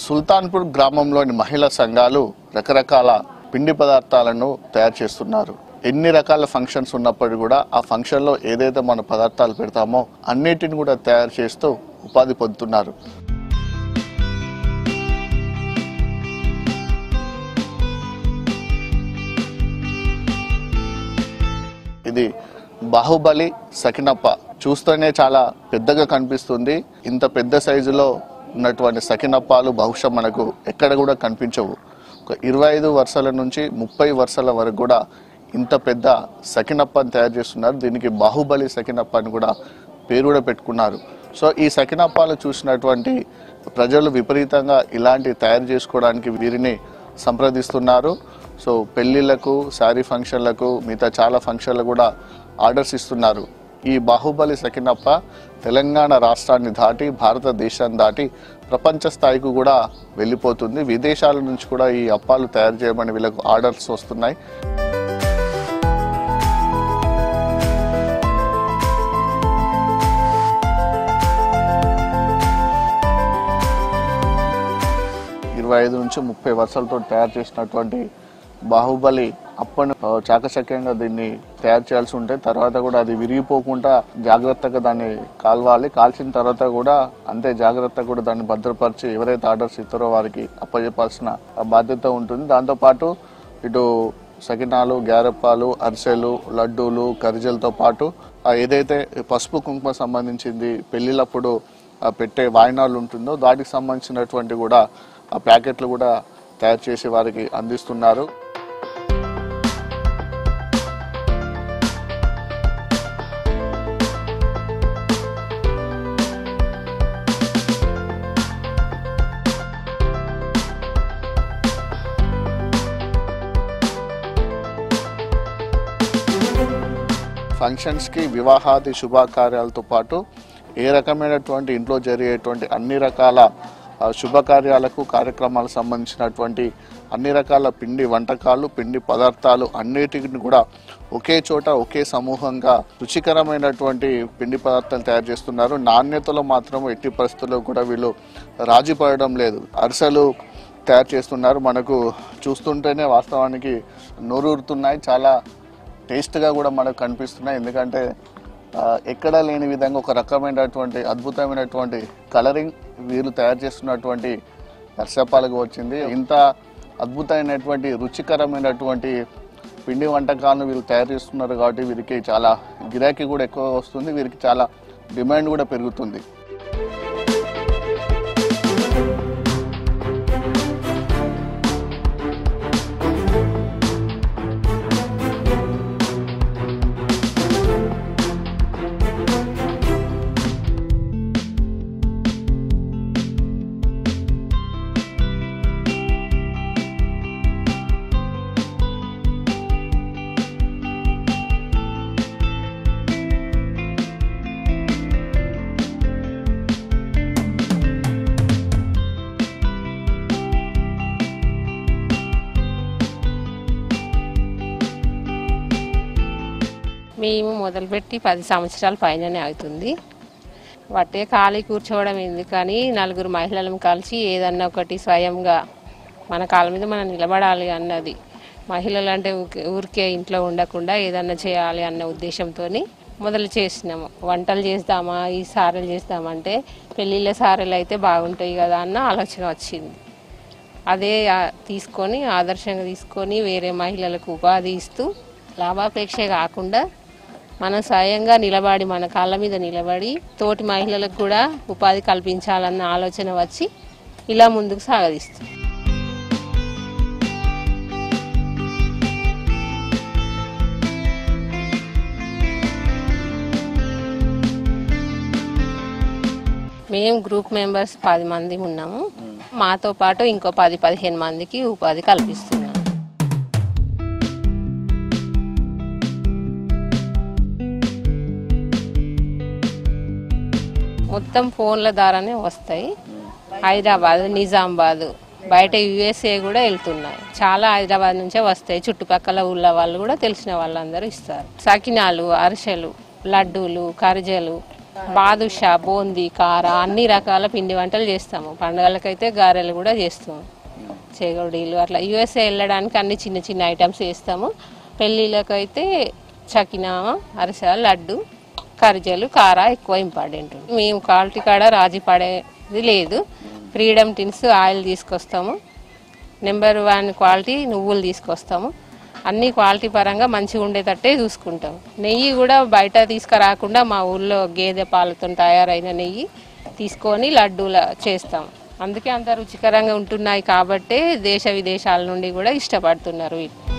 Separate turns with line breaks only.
సుల్తాన్పూర్ గ్రామంలోని మహిళా సంఘాలు రకరకాల పిండి పదార్థాలను తయారు చేస్తున్నారు ఎన్ని రకాల ఫంక్షన్స్ ఉన్నప్పటికీ కూడా ఆ ఫంక్షన్లో ఏదైతే మన పదార్థాలు పెడతామో అన్నిటిని కూడా తయారు చేస్తూ ఉపాధి పొందుతున్నారు ఇది బాహుబలి సకినప్ప చూస్తేనే చాలా పెద్దగా కనిపిస్తుంది ఇంత పెద్ద సైజులో ఉన్నటువంటి సకినప్పాలు బహుశా మనకు ఎక్కడ కూడా కనిపించవు ఒక ఇరవై ఐదు వర్షాల నుంచి ముప్పై వర్షాల వరకు కూడా ఇంత పెద్ద సకినప్పని తయారు చేస్తున్నారు దీనికి బాహుబలి సకినప్ప అని కూడా పేరు కూడా పెట్టుకున్నారు సో ఈ సకినప్పాలు చూసినటువంటి ప్రజలు విపరీతంగా ఇలాంటి తయారు చేసుకోవడానికి వీరిని సంప్రదిస్తున్నారు సో పెళ్ళిళ్ళకు శారీ ఫంక్షన్లకు మిగతా చాలా ఫంక్షన్లకు కూడా ఆర్డర్స్ ఇస్తున్నారు ఈ బాహుబలి సకినప్ప తెలంగాణ రాష్ట్రాన్ని దాటి భారతదేశాన్ని దాటి ప్రపంచ స్థాయికి కూడా వెళ్ళిపోతుంది విదేశాల నుంచి కూడా ఈ అప్పాలు తయారు చేయమని వీళ్ళకు ఆర్డర్స్ వస్తున్నాయి ఇరవై ఐదు నుంచి ముప్పై వర్షాలతో తయారు చేసినటువంటి బాహుబలి అప్పని ఆ, చాకచక్యంగా దీన్ని తయారు చేయాల్సి ఉంటే తర్వాత కూడా అది విరిగిపోకుండా జాగ్రత్తగా దాన్ని కాల్వాలి కాల్చిన తర్వాత కూడా అంతే జాగ్రత్తగా కూడా దాన్ని భద్రపరిచి ఎవరైతే ఆర్డర్స్ ఇస్తారో వారికి అప్పచెప్పాల్సిన బాధ్యత ఉంటుంది దాంతోపాటు ఇటు సకినాలు గ్యారెప్పాలు అరిసెలు లడ్డూలు కరిజలతో పాటు ఆ ఏదైతే పసుపు కుంకుమ సంబంధించింది పెళ్లిళ్ళప్పుడు ఆ పెట్టే వాయినాలు ఉంటుందో దానికి సంబంధించినటువంటి కూడా ఆ ప్యాకెట్లు కూడా తయారు చేసి వారికి అందిస్తున్నారు ఫంక్షన్స్కి వివాహాది శుభకార్యాలతో పాటు ఏ రకమైనటువంటి ఇంట్లో జరిగేటువంటి అన్ని రకాల ఆ, శుభకార్యాలకు కార్యక్రమాలకు సంబంధించినటువంటి అన్ని రకాల పిండి వంటకాలు పిండి పదార్థాలు అన్నిటిని కూడా ఒకే చోట ఒకే సమూహంగా రుచికరమైనటువంటి పిండి పదార్థాలు తయారు చేస్తున్నారు నాణ్యతలో మాత్రం ఎట్టి పరిస్థితుల్లో కూడా వీళ్ళు రాజీ పడడం లేదు అరిసెలు తయారు చేస్తున్నారు మనకు చూస్తుంటేనే వాస్తవానికి నోరూరుతున్నాయి చాలా టేస్ట్గా కూడా మనకు కనిపిస్తున్నాయి ఎందుకంటే ఆ, ఎక్కడా లేని విధంగా ఒక రకమైనటువంటి అద్భుతమైనటువంటి కలరింగ్ వీళ్ళు తయారు చేస్తున్నటువంటి దర్శపాలకు వచ్చింది ఇంత అద్భుతమైనటువంటి రుచికరమైనటువంటి పిండి వంటకాలను వీళ్ళు తయారు చేస్తున్నారు కాబట్టి వీరికి చాలా గిరాకీ కూడా ఎక్కువ వస్తుంది వీరికి చాలా డిమాండ్ కూడా పెరుగుతుంది
మేము మొదలుపెట్టి పది సంవత్సరాల పైననే అవుతుంది వట్టే ఖాళీ కూర్చోవడం ఎందుకని నలుగురు మహిళలను కలిసి ఏదన్నా ఒకటి స్వయంగా మన కాళ్ళ మీద మనం నిలబడాలి అన్నది మహిళలు అంటే ఊరికే- ఊరికే ఇంట్లో ఉండకుండా ఏదన్నా చేయాలి అన్న ఉద్దేశంతో మొదలు చేసినాము వంటలు చేద్దామా ఈ సారెలు చేద్దామంటే పెళ్ళిళ్ళ సారెలు అయితే బాగుంటాయి కదా అన్న ఆలోచన వచ్చింది అదే ఆ, తీసుకొని ఆదర్శంగా తీసుకొని వేరే మహిళలకు ఉపాధి ఇస్తూ లాభాపేక్ష కాకుండా మనం స్వయంగా నిలబడి మన కాళ్ళ మీద నిలబడి తోటి మహిళలకు కూడా ఉపాధి కల్పించాలన్న ఆలోచన వచ్చి ఇలా ముందుకు సాగదీస్తాం మేము గ్రూప్ మెంబర్స్ పది మంది ఉన్నాము మాతో పాటు ఇంకో పది పదిహేను మందికి ఉపాధి కల్పిస్తున్నాం మొత్తం ఫోన్ల ద్వారానే వస్తాయి హైదరాబాద్ నిజామాబాద్ బయట యుఎస్ఏ కూడా వెళ్తున్నాయి చాలా హైదరాబాద్ నుంచే వస్తాయి చుట్టుపక్కల ఊళ్ళ వాళ్ళు కూడా తెలిసిన వాళ్ళందరూ ఇస్తారు సకినాలు అరిసెలు లడ్డూలు కరిజలు బాదుషా బూందీ కార అన్ని రకాల పిండి వంటలు చేస్తాము పండుగలకైతే గారెలు కూడా చేస్తాము చేగోడీలు అట్లా యూఎస్ఏ వెళ్ళడానికి అన్ని చిన్న చిన్న ఐటమ్స్ చేస్తాము పెళ్ళిళ్ళకైతే చకినా అరిసె లడ్డు కరిజలు కార ఎక్కువ ఇంపార్టెంట్ మేము క్వాలిటీ కాడ రాజీ పడేది లేదు ఫ్రీడమ్ టిన్స్ ఆయిల్ తీసుకొస్తాము నెంబర్ వన్ క్వాలిటీ నువ్వులు తీసుకొస్తాము అన్ని క్వాలిటీ పరంగా మంచిగా ఉండేటట్టే చూసుకుంటాం నెయ్యి కూడా బయట తీసుకురాకుండా మా ఊళ్ళో గేదె పాలతో తయారైన నెయ్యి తీసుకొని లడ్డూల చేస్తాం అందుకే అంత రుచికరంగా ఉంటున్నాయి కాబట్టే దేశ విదేశాల నుండి కూడా ఇష్టపడుతున్నారు వీటిని